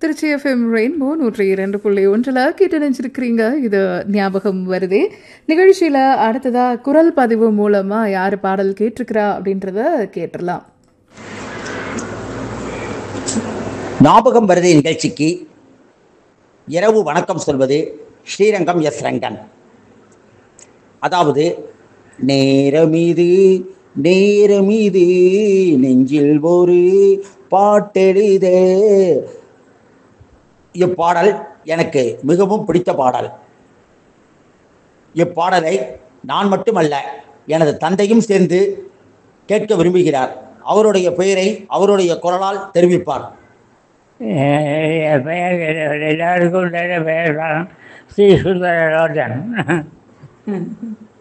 Trichy FM rainbow நூற்றி இரண்டு புள்ளி ஒன்றில் கேட்டு நினைச்சிருக்கிறீங்க இது ஞாபகம் வருதே நிகழ்ச்சியில் அடுத்ததா குரல் பதிவு மூலமாக யார் பாடல் கேட்டிருக்கிறா அப்படின்றத கேட்டுடலாம் ஞாபகம் வருதை நிகழ்ச்சிக்கு இரவு வணக்கம் சொல்வது ஸ்ரீரங்கம் எஸ் ரங்கன் அதாவது நேரமீது நேரமீது நெஞ்சில் ஒரு பாட்டெழுத இப்பாடல் எனக்கு மிகவும் பிடித்த பாடல் இப்பாடலை நான் மட்டுமல்ல எனது தந்தையும் சேர்ந்து கேட்க விரும்புகிறார் அவருடைய பெயரை அவருடைய குரலால் தெரிவிப்பார் என் பெயர் எல்லாருக்கும் நிறைய பெயர் தான் ஸ்ரீ சுந்தரராஜன்